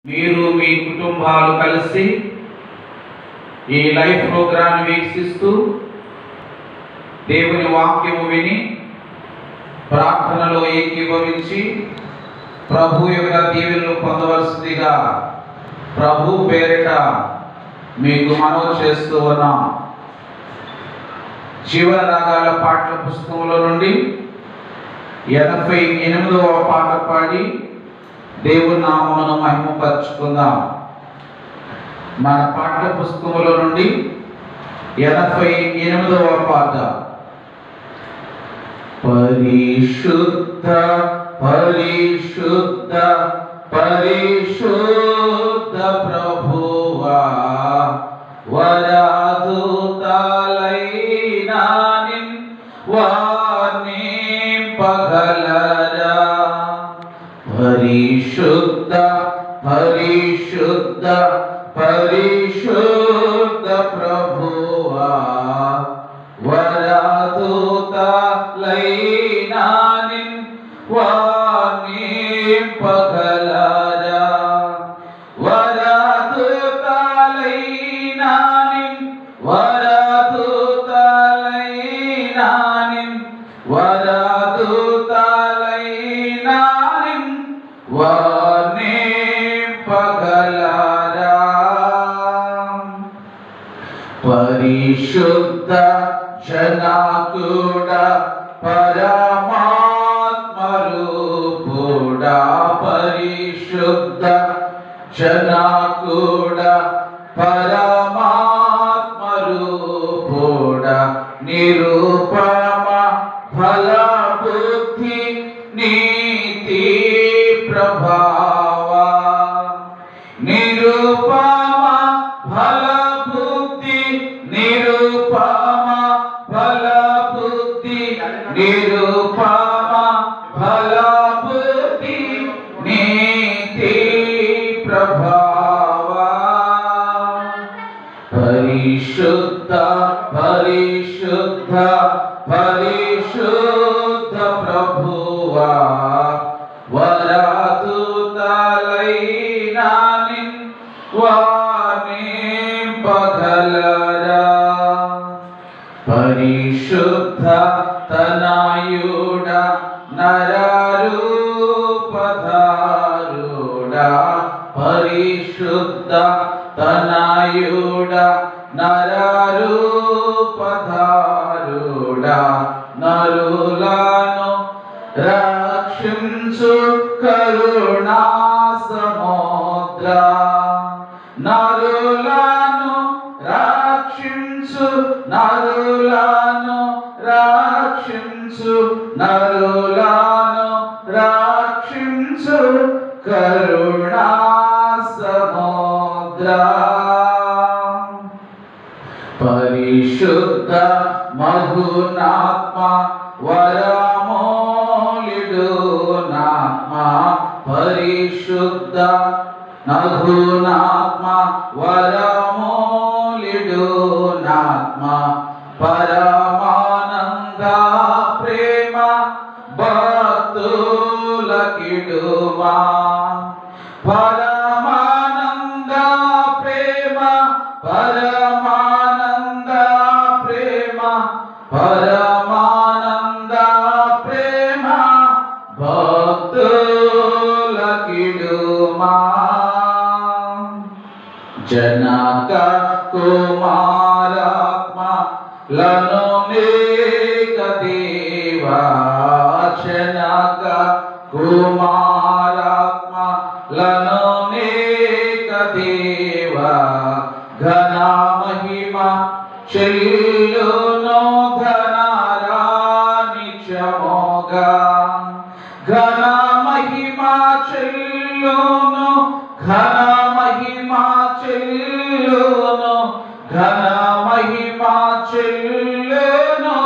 మీరు మీ కుటుంబాలు కలిసి ఈ లైవ్ ప్రోగ్రాం వీక్షిస్తూ దేవుని వాక్యము విని ప్రార్థనలో ఏకీభవించి ప్రభు యొక్క దీవెనలు పొందవలసిందిగా ప్రభు పేరిట మీకు మనవి చేస్తూ ఉన్నాం జీవన రాగాల పాటల పుస్తకంలో నుండి ఎనభై ఎనిమిదవ పాట పాడి దేవుని నామమును మహిమపరుచుకుందాం మన పాఠ్య పుస్తకముల నుండి ఎనభై ఎనిమిదవ పాట పరిశుద్ధ పరిశుద్ధ పరిశుద్ధ ప్రభువా వరాదుతాలైనా నిన్ వాణి పగలరా పరిశుద్ధ పరిశుద్ధ పరిశుద్ధ ప్రభువా వరాదుత లైనా నిన్ వాణి పగలరా వరాదుత లైనా నిన్ వరాదుత లైనా నిన్ వరాదుత లైనా నిన్ వాణి పగలరా పరిశుద్ధ జనాకుడ పరమాత్మరూపుడా పరిశుద్ధ జనాకుడ పరమాత్మరూపుడా నిరూపమ ఫల బుద్ధి నీతి ప్రభావ నిరూపమ ఫల బుద్ధి నిరూపమ ఫల బుద్ధి నిరూపమ ఫల బుద్ధి నీతి ప్రభావ పరిశుద్ధ పరిశుద్ధ పరిశుద్ధ ప్రభువా వరాతుతలైనా నిన్ వాణి పగలరా పరిశుద్ధ తనయుడ నరరూపధారుడా పరిశుద్ధ తనయుడ నరరూపధారుడా నరులను రక్షించు కరుణా సముద్ర నరులను రక్షించు నరులను రక్షించు నరులను రక్షించు కరుణా సముద్ర పరిశుద్ధ మధునాత్మ వరమోలిడు నాత్మ పరిశుద్ధ నధునాత్మ వరమోలిడు నాత్మ పరమానంద ప్రేమ భక్తులకిడుమా పరమానంద ప్రేమ పరమానంద ప్రేమ పరమానంద ప్రేమ భక్తులకిడుమా జనక కుమారాత్మ లను నేక దేవా జనక కుమారాత్మ లను నేక దేవా ఘన మహిమ చెల్లును ధనారాని చమోగా ఘన మహిమ చెల్లును ఘన మహిమ చెల్లును ఘన మహిమ చెల్లును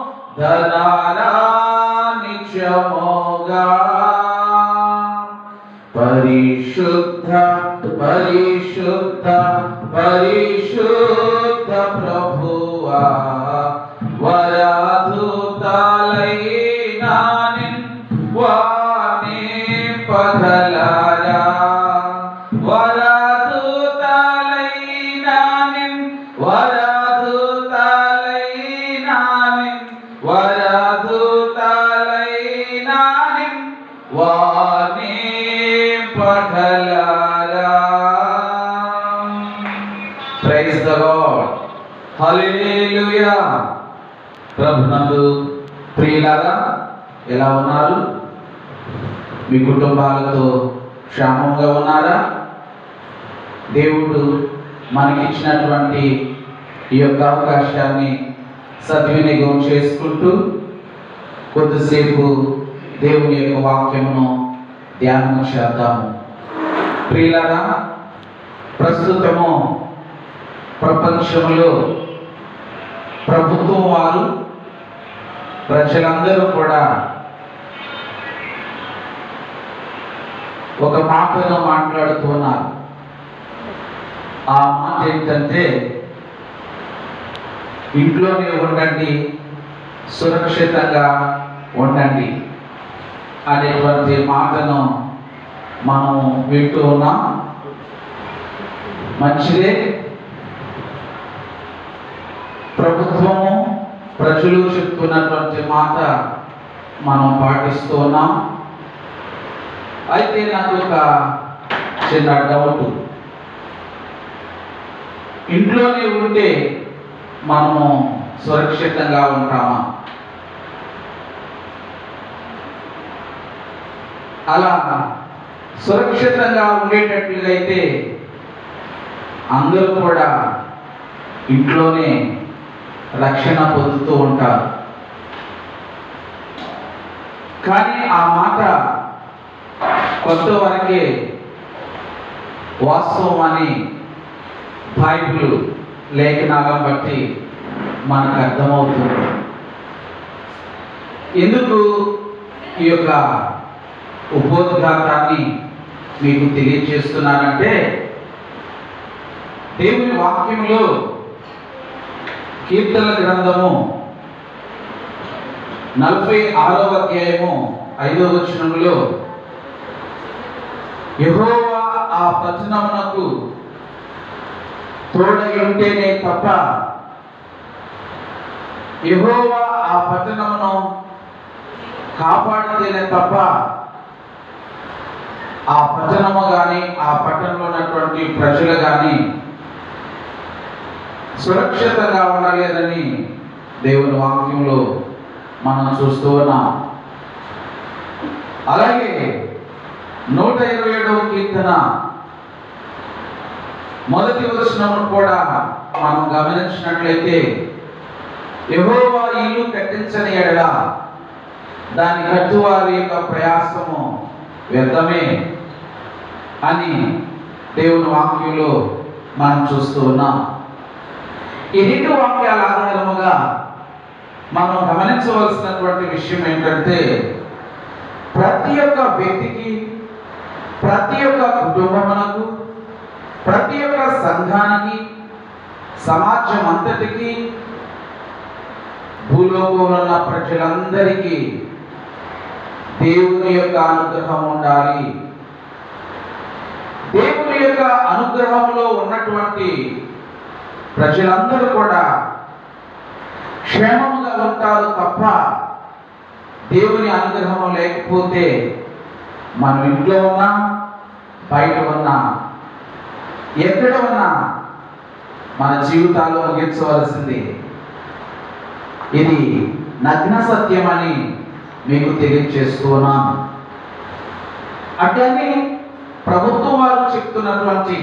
ధనారాని చమోగా పరిశుద్ధ పరిశుద్ధ పరిశుద్ధ ప్రభువా వరాధుతాలైనా నిన్ వాణి పగలరా వరదూతలైనానిన్ వరదూతలైనానిన్ వరదూతలైనానిన్ వాని పగలరా ప్రైజ్ ద లార్డ్ హల్లెలూయా ప్రభునందు ప్రియులారా ఎలా ఉన్నారు మీ కుటుంబాలతో క్షేమంగా ఉన్నారా దేవుడు మనకిచ్చినటువంటి ఈ యొక్క అవకాశాన్ని సద్వినియోగం చేసుకుంటూ కొద్దిసేపు దేవుని యొక్క వాక్యమును ధ్యానం చేద్దాము ప్రియులారా ప్రస్తుతము ప్రపంచంలో ప్రభుత్వం వారు ప్రజలందరూ కూడా ఒక మాటను మాట్లాడుతున్నారు ఆ మాట ఏంటంటే ఇంట్లోనే ఉండండి సురక్షితంగా ఉండండి అనేటువంటి మాటను మనం వింటూ ఉన్నాం మంచిదే ప్రభుత్వము ప్రజలు చెప్తున్నటువంటి మాట మనం పాటిస్తూ ఉన్నాం అయితే నాకు ఒక చిన్న డౌట్ ఇంట్లోనే ఉంటే మనము సురక్షితంగా ఉంటామా అలా సురక్షితంగా ఉండేటట్లుగా అయితే అందరూ కూడా ఇంట్లోనే రక్షణ పొందుతూ ఉంటారు కానీ ఆ మాట కొంతవరకే వాస్తవం అని బైబిల్ లేఖనాలను బట్టి మనకు అర్థమవుతుంది ఎందుకు ఈ యొక్క ఉపోద్ఘాతాన్ని మీకు తెలియజేస్తున్నానంటే దేవుని వాక్యంలో కీర్తన గ్రంథము నలభై ఆరవ అధ్యాయము ఐదవ వచనంలో యెహోవా ఆ పట్టణమునకు తోడై ఉంటేనే తప్ప యెహోవా ఆ పట్టణమును కాపాడితేనే తప్ప ఆ పట్టణము కానీ ఆ పట్టణంలో ఉన్నటువంటి ప్రజలు కానీ సురక్షితంగా ఉండలేదని దేవుని వాక్యంలో మనం చూస్తూ ఉన్నాం అలాగే నూట ఇరవై ఏడవ కీర్తన మొదటి వచనమును కూడా మనం గమనించినట్లయితే యెహోవా ఇల్లు కట్టించని ఎడల దాని కట్టువారి యొక్క ప్రయాసము వ్యర్థమే అని దేవుని వాక్యంలో మనం చూస్తూ ఉన్నాం ఈ రెండు వాక్యాల ఆధారముగా మనం గమనించవలసినటువంటి విషయం ఏంటంటే ప్రతి ఒక్క వ్యక్తికి ప్రతి ఒక్క కుటుంబమునకు ప్రతి ఒక్క సంఘానికి సమాజం అంతటికి భూలోకంలో ఉన్న ప్రజలందరికీ దేవుని యొక్క అనుగ్రహం ఉండాలి దేవుని యొక్క అనుగ్రహంలో ఉన్నటువంటి ప్రజలందరూ కూడా క్షేమముగా ఉంటారు తప్ప దేవుని అనుగ్రహం లేకపోతే మనం ఇంట్లో ఉన్నా బయట ఉన్నా ఎక్కడ ఉన్నా మన జీవితాలు ముగించవలసింది ఇది నగ్న సత్యం అని మీకు తెలియజేస్తున్నాను అట్లనే ప్రభుత్వం వారు చెప్తున్నటువంటి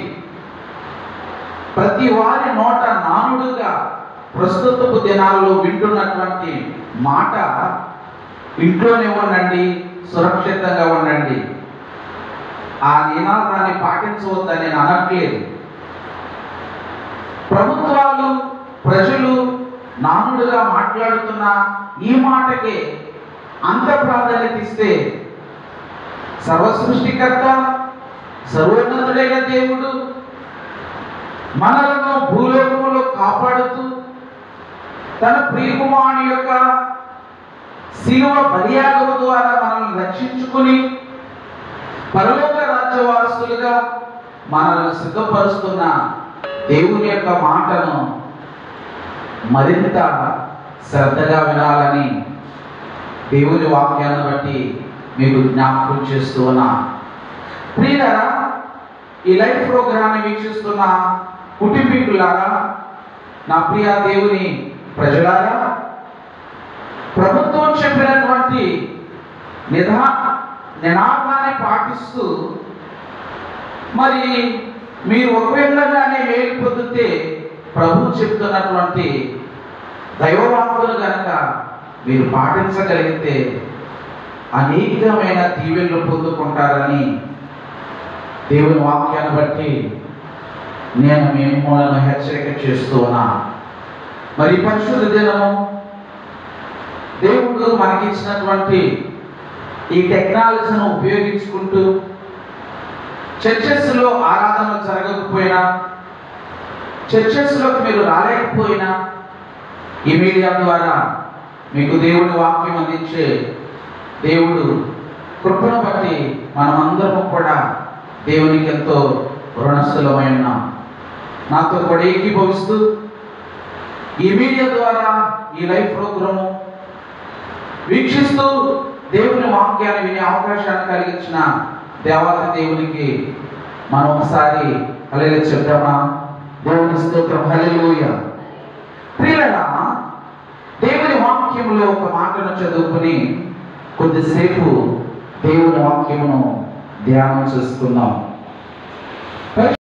ప్రతి వారి నోట నానుడుగా ప్రస్తుతపు దినాల్లో వింటున్నటువంటి మాట ఇంట్లోనే ఉండండి సురక్షితంగా ఉండండి ఆ నినాదాన్ని పాటించవద్దని నేను అనట్లేదు ప్రభుత్వాలు ప్రజలు నానుడుగా మాట్లాడుతున్న ఈ మాటకే అంత ప్రాధాన్యత ఇస్తే సర్వ సృష్టికర్త సర్వోన్నతుడైన దేవుడు మనలను భూలోకములో కాపాడుతూ తన ప్రియకుమారుని యొక్క శిలువ బలియాగము ద్వారా మనల్ని రక్షించుకుని పరలోక రాజ్యవారసులుగా మనల్ని సిద్ధపరుస్తున్న దేవుని యొక్క మాటను మరింత శ్రద్ధగా వినాలని దేవుని వాక్యాన్ని బట్టి మీకు జ్ఞాపకం చేస్తూ ఉన్నా ప్రియులరా ఈ లైవ్ ప్రోగ్రాన్ని వీక్షిస్తున్న కుటుంబీకులారా నా ప్రియ దేవుని ప్రజలారా ప్రభుత్వం చెప్పినటువంటి నిధా నినాదాన్ని పాటిస్తూ మరి మీరు ఒకవేళగానే వేలు పొందితే ప్రభు చెప్తున్నటువంటి దైవవాక్కులు గనక మీరు పాటించగలిగితే అనేకమైన దీవెనలు పొందుకుంటారని దేవుని వాక్యాన్ని బట్టి నేను మీ మూలను హెచ్చరిక చేస్తూ ఉన్నా మరి పరిశుద్ధ దినము దేవుడు మనకిచ్చినటువంటి ఈ టెక్నాలజీని ఉపయోగించుకుంటూ చర్చెస్లో ఆరాధన జరగకపోయినా చర్చెస్లోకి మీరు రాలేకపోయినా ఈ మీడియా ద్వారా మీకు దేవుని వాక్యం అందించే దేవుడు కృపను బట్టి మనమందరము కూడా దేవునికి ఎంతో రుణస్థులమై ఉన్నాం నాతో కూడా ఏకీభవిస్తూ ఈ మీడియా ద్వారా ఈ లైవ్ ప్రోగ్రాము వీక్షిస్తూ దేవుని వాక్యాన్ని వినే అవకాశాన్ని కలిగించిన దేవత దేవునికి మనం ఒకసారి హల్లెలూయా చెప్తామా దేవుని స్తోత్రం హల్లెలూయా ప్రియులరా దేవుని వాక్యములో ఒక మాటను చదువుకుని కొద్దిసేపు దేవుని వాక్యమును ధ్యానం చేసుకుందాం